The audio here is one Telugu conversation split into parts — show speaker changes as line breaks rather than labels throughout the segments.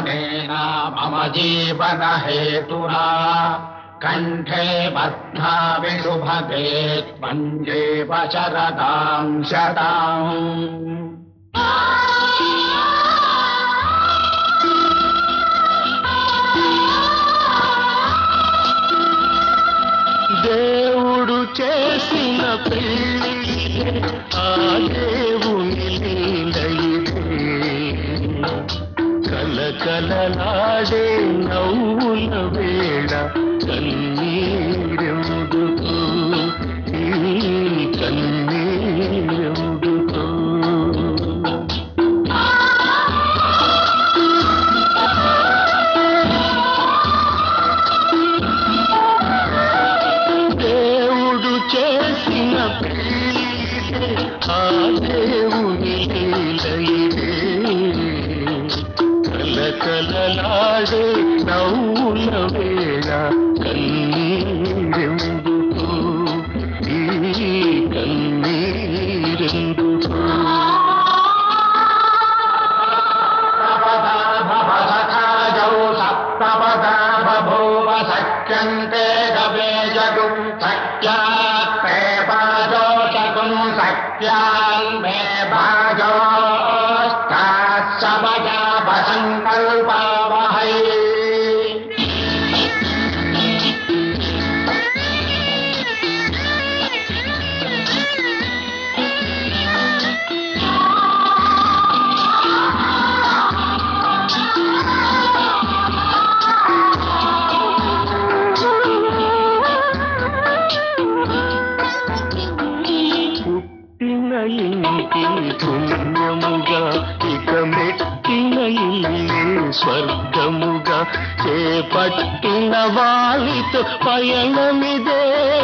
శ్రవణేన మమ జీవన హేతునా కంఠే బధ్నామి శుభగే త్వంజేవ శరదాం శతాం
దేవుడు చేసిన పెళ్లి ఆ దేవుని లీలయిదే కలకలలాడే నవ్వుల వేళ కన్నీరెందుకు ఈ కన్నీరెందుకు దేవుడు చేసిన పెళ్లి ఆ దేవుని లీలయిదే కలకలలాడే నవ్వుల వేళ కన్నీరెందుకు ఈ కన్నీరెందుకు
సపదా భవసఖాజౌ సప్తపదా బభూవ సఖ్యంతే గవే జగుం సఖ్యాత్తే బాజోషకుం సఖ్యాన్ మే బాజోస్తాత్సవజా వసంకల్పావహై
పుట్టిన ఇంటి పుణ్యముగా ఇక మెట్టిన ఇల్లే స్వర్గముగా చేపట్టిన వాలితో పయనమిదే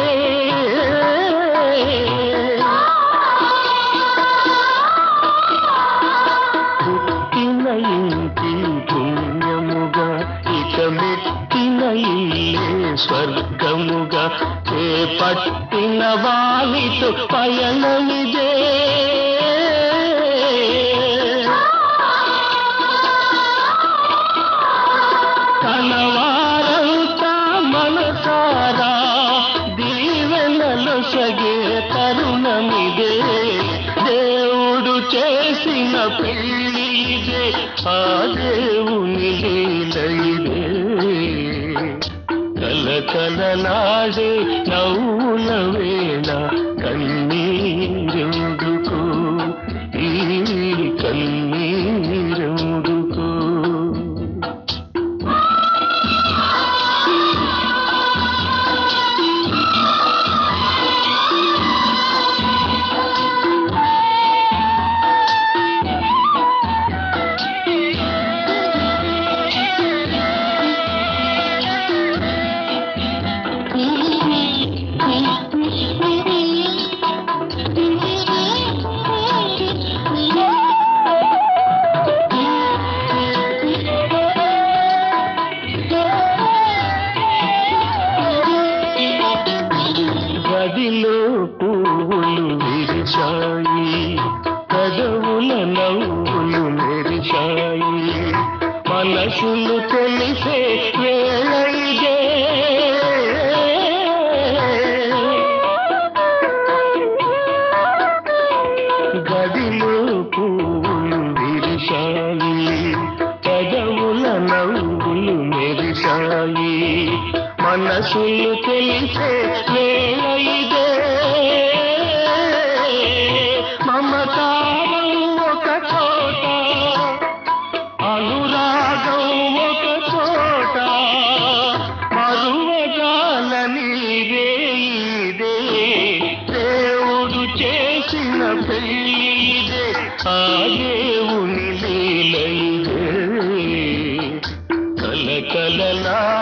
పుట్టిన ఇంటి పుణ్యముగా ఇక మెట్టిన ఇల్లే స్వర్గముగా చేపట్టిన వాలితో పయనమిదే కనవారంతా మనసారా దీవెనలు సగే తరుణమిదే దేవుడు చేసిన పెళ్లి ఇదే ఆ దేవుని లీలయిదే కలకలలాడే నవ్వుల వేళ కన్నీరెందుకు ఈ కన్నీరెందుకు గదిలో పువ్వులు విరిచాయి కదవుల నవ్వులు మెరిచాయి మనసులు తెలిసే వేళ ఇదే గదిలో పువ్వులు విరిచాయి పెదవుల నవ్వులు మెరిశాయి మనసులు తెలిసే వేళ ఇదే మమకారం ఒక చోట అనురాగం ఒక చోట మరువగాలని రే ఇదే దేవుడు చేసిన పెళ్లి ఇదే ఆ దేవుని లీల ఇదే కలకలలా